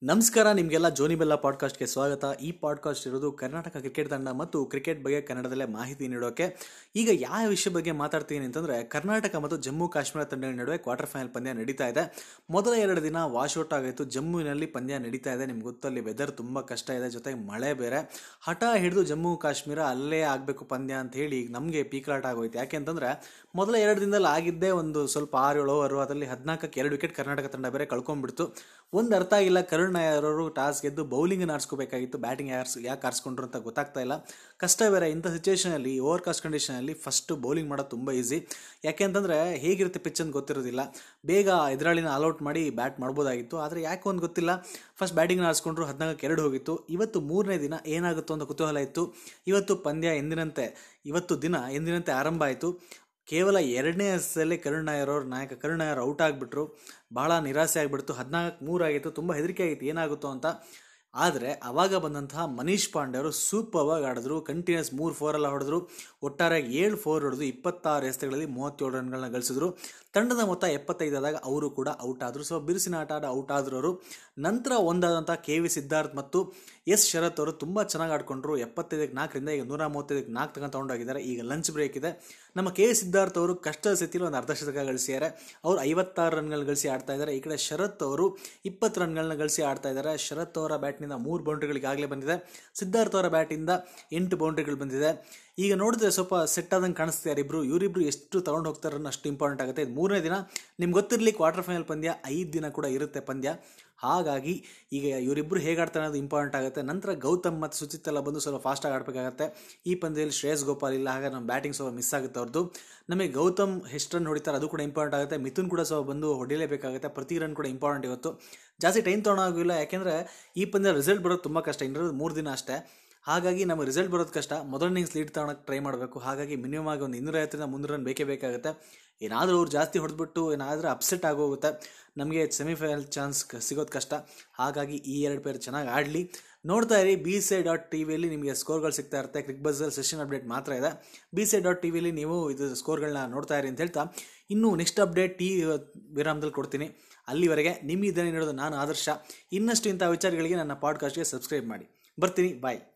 ನಮಸ್ಕಾರ ನಿಮಗೆಲ್ಲ ಜೋನಿ ಬೆಲ್ಲ ಪಾಡ್ಕಾಸ್ಟ್ಗೆ ಸ್ವಾಗತ ಈ ಪಾಡ್ಕಾಸ್ಟ್ ಇರೋದು ಕರ್ನಾಟಕ ಕ್ರಿಕೆಟ್ ತಂಡ ಮತ್ತು ಕ್ರಿಕೆಟ್ ಬಗ್ಗೆ ಕನ್ನಡದಲ್ಲೇ ಮಾಹಿತಿ ನೀಡೋಕೆ ಈಗ ಯಾವ ವಿಷಯ ಬಗ್ಗೆ ಮಾತಾಡ್ತೀನಿ ಅಂತಂದ್ರೆ ಕರ್ನಾಟಕ ಮತ್ತು ಜಮ್ಮು ಕಾಶ್ಮೀರ ತಂಡಗಳ ನಡುವೆ ಕ್ವಾರ್ಟರ್ ಫೈನಲ್ ಪಂದ್ಯ ನಡೀತಾ ಇದೆ ಮೊದಲ ಎರಡು ದಿನ ವಾಶ್ಔಟ್ ಆಗಿತ್ತು ಜಮ್ಮುವಿನಲ್ಲಿ ಪಂದ್ಯ ನಡೀತಾ ಇದೆ ನಿಮ್ಗೆ ಗೊತ್ತು ಅಲ್ಲಿ ವೆದರ್ ತುಂಬ ಕಷ್ಟ ಇದೆ ಜೊತೆಗೆ ಮಳೆ ಬೇರೆ ಹಠ ಹಿಡಿದು ಜಮ್ಮು ಕಾಶ್ಮೀರ ಅಲ್ಲೇ ಆಗಬೇಕು ಪಂದ್ಯ ಅಂತ ಹೇಳಿ ಈಗ ನಮಗೆ ಪೀಕಲಾಟ ಆಗೋಯ್ತು ಯಾಕೆ ಅಂತಂದ್ರೆ ಮೊದಲ ಎರಡು ದಿನದಲ್ಲಿ ಆಗಿದ್ದೇ ಒಂದು ಸ್ವಲ್ಪ ಆರು ಏಳು ಓವರು ಅದರಲ್ಲಿ ಹದಿನಾಲ್ಕಕ್ಕೆ ಎರಡು ವಿಕೆಟ್ ಕರ್ನಾಟಕ ತಂಡ ಬೇರೆ ಕಳ್ಕೊಂಡ್ಬಿಡ್ತು ಒಂದು ಅರ್ಥ ಆಗಿಲ್ಲ ಕರುಣ್ ನಾಯರ್ ಅವರು ಟಾಸ್ ಗೆದ್ದು ಬೌಲಿಂಗ್ ಆರಿಸ್ಕೋಬೇಕಾಗಿತ್ತು ಬ್ಯಾಟಿಂಗ್ ಯಾರ್ಸ್ ಯಾಕೆ ಆರಿಸ್ಕೊಂಡ್ರು ಅಂತ ಗೊತ್ತಾಗ್ತಾ ಇಲ್ಲ ಕಷ್ಟ ಬೇರೆ ಇಂಥ ಸಿಚುವೇಷನಲ್ಲಿ ಓವರ್ ಕಾಸ್ಟ್ ಕಂಡೀಷನಲ್ಲಿ ಫಸ್ಟ್ ಬೌಲಿಂಗ್ ಮಾಡೋದು ತುಂಬ ಈಸಿ ಯಾಕೆ ಅಂತಂದರೆ ಹೇಗಿರುತ್ತೆ ಪಿಚ್ ಅಂತ ಗೊತ್ತಿರೋದಿಲ್ಲ ಬೇಗ ಎದುರಾಳಿನ ಆಲ್ಔಟ್ ಮಾಡಿ ಬ್ಯಾಟ್ ಮಾಡ್ಬೋದಾಗಿತ್ತು ಆದರೆ ಯಾಕೆ ಒಂದು ಗೊತ್ತಿಲ್ಲ ಫಸ್ಟ್ ಬ್ಯಾಟಿಂಗ್ ಆರಿಸ್ಕೊಂಡ್ರು ಹದಿನಾಲ್ಕಕ್ಕೆ ಎರಡು ಹೋಗಿತ್ತು ಇವತ್ತು ಮೂರನೇ ದಿನ ಏನಾಗುತ್ತೋ ಅಂತ ಕುತೂಹಲ ಇತ್ತು ಇವತ್ತು ಪಂದ್ಯ ಎಂದಿನಂತೆ ಇವತ್ತು ದಿನ ಎಂದಿನಂತೆ ಆರಂಭ ಆಯಿತು ಕೇವಲ ಎರಡನೇ ಎಸೆದಲ್ಲಿ ಕರುಣ್ ನಾಯರ್ ಅವ್ರ ನಾಯಕ ಕರುಣ್ ನಾಯರ್ ಔಟ್ ಆಗಿಬಿಟ್ರು ಬಹಳ ನಿರಾಸೆ ಆಗಿಬಿಡ್ತು ಹದಿನಾಲ್ಕು ಮೂರು ಆಗಿತ್ತು ತುಂಬ ಹೆದರಿಕೆ ಆಗಿತ್ತು ಏನಾಗುತ್ತೋ ಅಂತ ಆದರೆ ಅವಾಗ ಬಂದಂತಹ ಮನೀಶ್ ಪಾಂಡೆ ಅವರು ಸೂಪರ್ವಾಗಿ ಆಡಿದ್ರು ಕಂಟಿನ್ಯೂಸ್ ಮೂರು ಫೋರೆಲ್ಲ ಹೊಡೆದ್ರು ಒಟ್ಟಾರೆ ಏಳು ಫೋರ್ ಹೊಡೆದು ಇಪ್ಪತ್ತಾರು ಎಸೆತಗಳಲ್ಲಿ ಮೂವತ್ತೇಳು ರನ್ಗಳನ್ನ ಗಳಿಸಿದ್ರು ತಂಡದ ಮೊತ್ತ ಎಪ್ಪತ್ತೈದು ಆದಾಗ ಅವರು ಕೂಡ ಔಟ್ ಆದರು ಸೊ ಬಿರುಸಿನ ಆಟ ಆಡ ಔಟ್ ಆದ್ರು ಅವರು ನಂತರ ಒಂದಾದಂಥ ಕೆ ವಿ ಸಿದ್ಧಾರ್ಥ್ ಮತ್ತು ಎಸ್ ಶರತ್ ಅವರು ತುಂಬ ಚೆನ್ನಾಗಿ ಆಡ್ಕೊಂಡ್ರು ಎಪ್ಪತ್ತೈದಕ್ಕೆ ನಾಲ್ಕರಿಂದ ಈಗ ನೂರ ಮೂವತ್ತೈದಕ್ಕೆ ನಾಲ್ಕು ತಗೊಂಡು ತಗೊಂಡೋಗಿದ್ದಾರೆ ಈಗ ಲಂಚ್ ಬ್ರೇಕ್ ಇದೆ ನಮ್ಮ ಕೆ ಸಿದ್ಧಾರ್ಥ್ ಅವರು ಕಷ್ಟದ ಸ್ಥಿತಿಯಲ್ಲಿ ಒಂದು ಅರ್ಧ ಶತಕ ಗಳಿಸಿದ್ದಾರೆ ಅವರು ಐವತ್ತಾರು ರನ್ಗಳು ಗಳಿಸಿ ಆಡ್ತಾ ಇದ್ದಾರೆ ಈ ಕಡೆ ಶರತ್ ಅವರು ಇಪ್ಪತ್ತು ರನ್ಗಳನ್ನ ಗಳಿಸಿ ಆಡ್ತಾ ಇದ್ದಾರೆ ಶರತ್ ಅವರ ಬ್ಯಾಟ್ನಿಂದ ಮೂರು ಬೌಂಡ್ರಿಗಳಿಗಾಗಲೇ ಬಂದಿದೆ ಸಿದ್ಧಾರ್ಥ್ ಅವರ ಬ್ಯಾಟಿಂದ ಎಂಟು ಬೌಂಡ್ರಿಗಳು ಬಂದಿದೆ ಈಗ ನೋಡಿದ್ರೆ ಸ್ವಲ್ಪ ಸೆಟ್ ಆದಂಗೆ ಕಾಣಿಸ್ತಾರೆ ಇಬ್ರು ಇವರಿಬ್ರು ಎಷ್ಟು ತಗೊಂಡು ಹೋಗ್ತಾರೆ ಅನ್ನೋ ಅಷ್ಟು ಇಂಪಾರ್ಟೆಂಟ್ ಆಗುತ್ತೆ ಇದು ಮೂರನೇ ದಿನ ನಿಮ್ಗೆ ಗೊತ್ತಿರಲಿ ಕ್ವಾರ್ಟರ್ ಫೈನಲ್ ಪಂದ್ಯ ಐದು ದಿನ ಕೂಡ ಇರುತ್ತೆ ಪಂದ್ಯ ಹಾಗಾಗಿ ಈಗ ಇವರಿಬ್ಬರು ಹೇಗೆ ಆಡ್ತಾರೆ ಅನ್ನೋದು ಇಂಪಾರ್ಟೆಂಟ್ ಆಗುತ್ತೆ ನಂತರ ಗೌತಮ್ ಮತ್ತು ಸುಚಿತ್ ಎಲ್ಲ ಬಂದು ಸ್ವಲ್ಪ ಫಾಸ್ಟಾಗಿ ಆಡಬೇಕಾಗತ್ತೆ ಈ ಪಂದ್ಯದಲ್ಲಿ ಶ್ರೇಯಸ್ ಗೋಪಾಲ್ ಇಲ್ಲ ಹಾಗೆ ನಮ್ಮ ಬ್ಯಾಟಿಂಗ್ ಸ್ವಲ್ಪ ಮಿಸ್ ಆಗುತ್ತೆ ಅವ್ರದ್ದು ನಮಗೆ ಗೌತಮ್ ಎಷ್ಟು ರನ್ ಹೊಡಿತಾರೆ ಅದು ಕೂಡ ಇಂಪಾರ್ಟೆಂಟ್ ಆಗುತ್ತೆ ಮಿಥುನ್ ಕೂಡ ಸ್ವಲ್ಪ ಬಂದು ಹೊಡಿಲೇಬೇಕಾಗುತ್ತೆ ಪ್ರತಿ ರನ್ ಕೂಡ ಇಂಪಾರ್ಟೆಂಟ್ ಇವತ್ತು ಜಾಸ್ತಿ ಟೈಮ್ ತೊಗೊಳೋಗಿಲ್ಲ ಯಾಕೆಂದರೆ ಈ ಪಂದ್ಯ ರಿಸಲ್ಟ್ ಬರೋದು ತುಂಬ ಕಷ್ಟ ಇನ್ನಿರೋದು ಮೂರು ದಿನ ಅಷ್ಟೇ ಹಾಗಾಗಿ ನಮಗೆ ರಿಸಲ್ಟ್ ಬರೋದು ಕಷ್ಟ ಮೊದಲ ಇನ್ನಿಂಗ್ಸ್ ಲೀಡ್ ತಗೊಳಕ್ಕೆ ಟ್ರೈ ಮಾಡಬೇಕು ಹಾಗಾಗಿ ಮಿನಿಮಮ್ ಆಗಿ ಒಂದು ಇನ್ನೂರೈವತ್ತರಿಂದ ಮುನ್ನೂರು ರನ್ ಬೇಕೇ ಬೇಕಾಗುತ್ತೆ ಏನಾದರೂ ಅವ್ರು ಜಾಸ್ತಿ ಹೊಡೆದ್ಬಿಟ್ಟು ಏನಾದರೂ ಅಪ್ಸೆಟ್ ಆಗೋಗುತ್ತೆ ನಮಗೆ ಸೆಮಿಫೈನಲ್ ಚಾನ್ಸ್ ಸಿಗೋದು ಕಷ್ಟ ಹಾಗಾಗಿ ಈ ಎರಡು ಪೇರ್ ಚೆನ್ನಾಗಿ ಆಡಲಿ ನೋಡ್ತಾ ಇರಿ ಬಿ ಸಿ ಡಾಟ್ ಟಿ ವಿಯಲ್ಲಿ ನಿಮಗೆ ಸ್ಕೋರ್ಗಳು ಸಿಗ್ತಾ ಇರುತ್ತೆ ಕ್ರಿಕ್ ಬಸ್ಸಲ್ಲಿ ಸೆಷನ್ ಅಪ್ಡೇಟ್ ಮಾತ್ರ ಇದೆ ಬಿ ಸಿ ಡಾಟ್ ಟಿ ವಿಯಲ್ಲಿ ನೀವು ಇದು ಸ್ಕೋರ್ಗಳನ್ನ ನೋಡ್ತಾ ಇರಿ ಅಂತ ಹೇಳ್ತಾ ಇನ್ನು ನೆಕ್ಸ್ಟ್ ಅಪ್ಡೇಟ್ ಟಿ ವಿರಾಮದಲ್ಲಿ ಕೊಡ್ತೀನಿ ಅಲ್ಲಿವರೆಗೆ ನಿಮಗೆ ಇದನ್ನೇ ನೀಡೋದು ನಾನು ಆದರ್ಶ ಇನ್ನಷ್ಟು ಇಂಥ ವಿಚಾರಗಳಿಗೆ ನನ್ನ ಪಾಡ್ಕಾಸ್ಟ್ಗೆ ಸಬ್ಸ್ಕ್ರೈಬ್ ಮಾಡಿ ಬರ್ತೀನಿ ಬಾಯ್